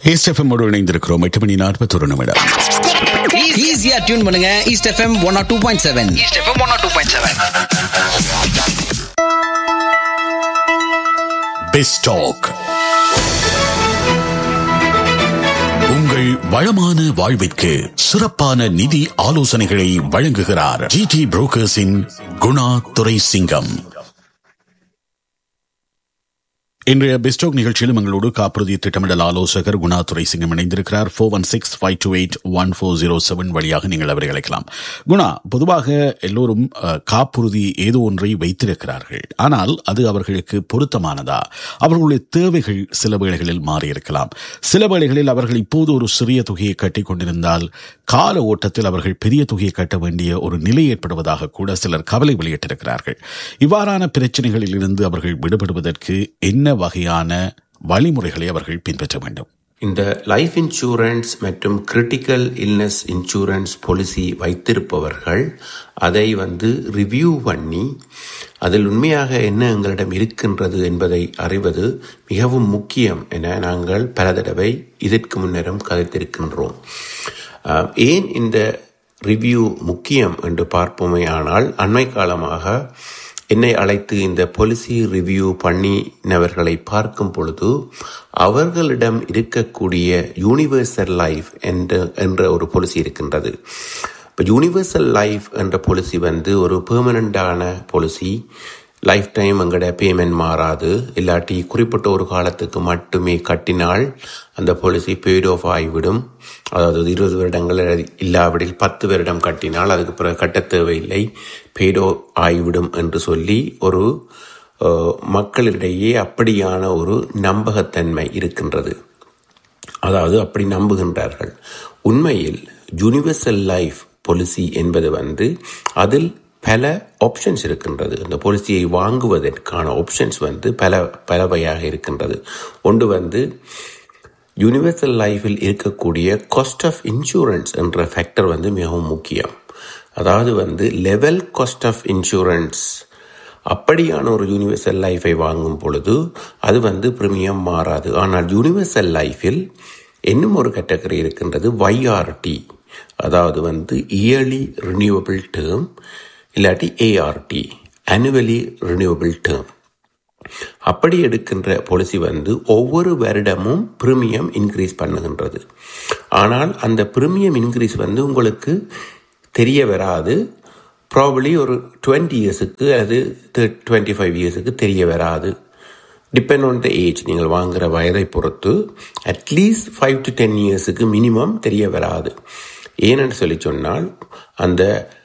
ஏஸ்எஃப்எம்மோடு இணைந்திருக்கிறோம் எட்டு மணி நாற்பத்தொரு நிமிடம் ஈஸியா டியூன் பண்ணுங்க East FM one or two point seven East FM one two point seven பெஸ்டாக் உங்கள் வளமான வாழ்விற்கு சிறப்பான நிதி ஆலோசனைகளை வழங்குகிறார் ஜிடி புரோக்கர்ஸின் குணா துரை சிங்கம் இன்றைய பெஸ்டோக் நிகழ்ச்சியிலும் எங்களோடு காப்புறுதி திட்டமிடல் ஆலோசகர் குணா துரை சிங்கம் இணைந்திருக்கிறார் four one six five two eight one four zero seven வழியாக நீங்கள் அவரை அழைக்கலாம் குணா பொதுவாக எல்லோரும் அஹ், காப்புறுதி ஏதோ ஒன்றை வைத்திருக்கிறார்கள் ஆனால் அது அவர்களுக்கு பொருத்தமானதா அவர்களுடைய தேவைகள் சில வேளைகளில் மாறியிருக்கலாம் சில வேளைகளில் அவர்கள் இப்போது ஒரு சிறிய தொகையை கட்டிக் கொண்டிருந்தால் கால ஓட்டத்தில் அவர்கள் பெரிய தொகையை கட்ட வேண்டிய ஒரு நிலை ஏற்படுவதாக கூட சிலர் கவலை வெளியிட்டிருக்கிறார்கள் இவ்வாறான பிரச்சனைகளில் இருந்து அவர்கள் விடுபடுவதற்கு என்ன வகையான வழிமுறைகளை அவர்கள் பின்பற்ற வேண்டும் இந்த லைஃப் இன்சூரன்ஸ் மற்றும் கிரிட்டிக்கல் இல்னஸ் இன்சூரன்ஸ் பாலிசி வைத்திருப்பவர்கள் அதை வந்து ரிவ்யூ பண்ணி அதில் உண்மையாக என்ன எங்களிடம் இருக்கின்றது என்பதை அறிவது மிகவும் முக்கியம் என நாங்கள் பல தடவை இதற்கு முன்னரும் கதைத்திருக்கின்றோம் அஹ், ஏன் இந்த ரிவ்யூ முக்கியம் என்று பார்ப்போமே ஆனால் அண்மை காலமாக என்னை அழைத்து இந்த பாலிசி ரிவ்யூ பண்ணினவர்களை பார்க்கும் பொழுது அவர்களிடம் இருக்கக்கூடிய யூனிவர்சல் லைஃப் என்ற என்ற ஒரு பாலிசி இருக்கின்றது இப்போ யூனிவர்சல் லைஃப் என்ற பாலிசி வந்து ஒரு பெர்மனண்டான பாலிசி லைஃப் டைம் எங்கட பேமெண்ட் மாறாது இல்லாட்டி குறிப்பிட்ட ஒரு காலத்துக்கு மட்டுமே கட்டினால் அந்த பாலிசி பெய்ட் ஆஃப் ஆகிவிடும் அதாவது இருபது வருடங்கள் இல்லாவிடில் பத்து வருடம் கட்டினால் அதுக்கு பிறகு கட்ட தேவையில்லை பெய்ட் ஆஃப் ஆகிவிடும் என்று சொல்லி ஒரு அஹ், மக்களிடையே அப்படியான ஒரு நம்பகத்தன்மை இருக்கின்றது அதாவது அப்படி நம்புகின்றார்கள் உண்மையில் யூனிவர்சல் லைஃப் பாலிசி என்பது வந்து அதில் பல ஆப்ஷன்ஸ் இருக்கின்றது அந்த பாலிசியை வாங்குவதற்கான ஆப்ஷன்ஸ் வந்து பல பலவையாக இருக்கின்றது ஒன்று வந்து யூனிவர்சல் லைஃபில் இருக்கக்கூடிய காஸ்ட் ஆஃப் இன்சூரன்ஸ் என்ற ஃபேக்டர் வந்து மிகவும் முக்கியம் அதாவது வந்து லெவல் காஸ்ட் ஆஃப் இன்சூரன்ஸ் அப்படியான ஒரு யூனிவர்சல் லைஃபை வாங்கும் பொழுது அது வந்து பிரீமியம் மாறாது ஆனால் யூனிவர்சல் லைஃபில் இன்னும் ஒரு கேட்டகரி இருக்கின்றது YRT அதாவது வந்து இயர்லி ரினியூவபிள் டேர்ம் இல்லாட்டி ஏஆர்டி annually ரினியூவபிள் டேர்ம் அப்படி எடுக்கின்ற பாலிசி வந்து ஒவ்வொரு வருடமும் பிரீமியம் இன்க்ரீஸ் பண்ணுகின்றது ஆனால் அந்த பிரீமியம் இன்க்ரீஸ் வந்து உங்களுக்கு தெரிய வராது ப்ராபலி ஒரு டுவெண்ட்டி இயர்ஸுக்கு அல்லது டுவெண்ட்டி ஃபைவ் இயர்ஸுக்கு தெரிய வராது டிபெண்ட் ஆன் த ஏஜ் நீங்கள் வாங்குற வயதை பொறுத்து அட்லீஸ்ட் ஃபைவ் டு டென் இயர்ஸுக்கு மினிமம் தெரிய வராது ஏன்னு சொல்லி சொன்னால் அந்த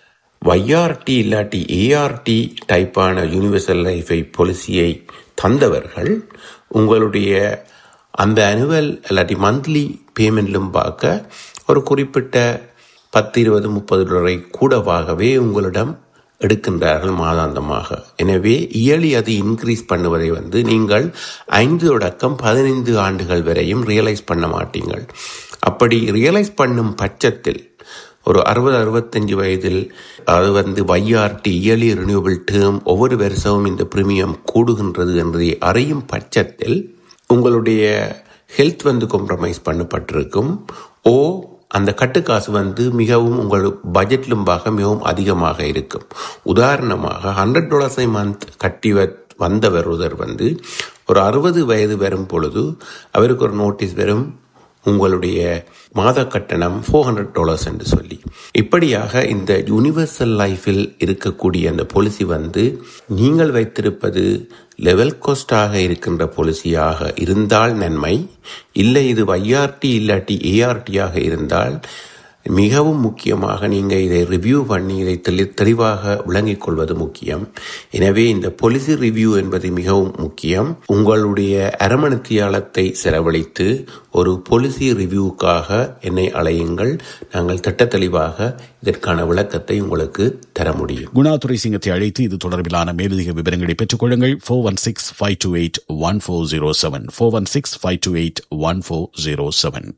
YRT இல்லாட்டி ஏஆர்டி டைப்பான யூனிவர்சல் லைஃபை பாலிசியை தந்தவர்கள் உங்களுடைய அந்த அனுவல் இல்லாட்டி மந்த்லி பேமெண்ட்லும் பார்க்க ஒரு குறிப்பிட்ட பத்து இருபது முப்பது டாலரை கூடவாகவே உங்களிடம் எடுக்கின்றார்கள் மாதாந்தமாக எனவே இயலி அது இன்க்ரீஸ் பண்ணுவதை வந்து நீங்கள் ஐந்து தொடக்கம் பதினைந்து ஆண்டுகள் வரையும் ரியலைஸ் பண்ண மாட்டீங்கள் அப்படி ரியலைஸ் பண்ணும் பட்சத்தில் ஒரு அறுபது அறுபத்தஞ்சு வயதில் அது வந்து வைஆர்டி இயர்லி ரினியூவபிள் டேர்ம் ஒவ்வொரு வருஷமும் இந்த பிரீமியம் கூடுகின்றது என்பதை அறியும் பட்சத்தில் உங்களுடைய ஹெல்த் வந்து காம்ப்ரமைஸ் பண்ணப்பட்டிருக்கும் ஓ அந்த கட்டுக்காசு வந்து மிகவும் உங்கள் பட்ஜெட்லும் பார்க்க மிகவும் அதிகமாக இருக்கும் உதாரணமாக ஹண்ட்ரட் டாலர்ஸை மந்த் கட்டி வ- வந்தவர் ஒருவர் வந்து ஒரு அறுபது வயது வரும் பொழுது அவருக்கு ஒரு நோட்டீஸ் வரும் உங்களுடைய மாத கட்டணம் ஃபோர் ஹண்ட்ரட் டாலர்ஸ் என்று சொல்லி இப்படியாக இந்த யூனிவர்சல் லைஃபில் இருக்கக்கூடிய அந்த பாலிசி வந்து நீங்கள் வைத்திருப்பது லெவல் காஸ்டாக இருக்கின்ற பாலிசியாக இருந்தால் நன்மை இல்லை இது YRT இல்லாட்டி ஏஆர்டியாக இருந்தால் மிகவும் முக்கியமாக நீங்கள் இதை ரிவ்யூ பண்ணி இதை தெளி- தெளிவாக விளங்கிக் கொள்வது முக்கியம் எனவே இந்த பாலிசி ரிவ்யூ என்பது மிகவும் முக்கியம் உங்களுடைய அரமணித்தியாலத்தை செலவழித்து ஒரு பாலிசி ரிவ்யூக்காக என்னை அழையுங்கள் நாங்கள் திட்ட தெளிவாக இதற்கான விளக்கத்தை உங்களுக்கு தர முடியும் குணா துரை சிங்கத்தை அழைத்து இது தொடர்பிலான மேலதிக விவரங்களை பெற்றுக் கொள்ளுங்கள் four one six five two eight one four zero seven four one six five two eight one four zero seven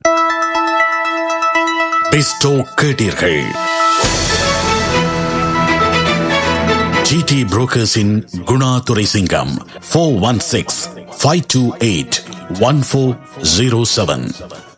பெஸ்டோ கேட்டீர்கள் ஜிடி புரோக்கர்ஸின் Guna Thurai Singam four one six five two eight one four zero seven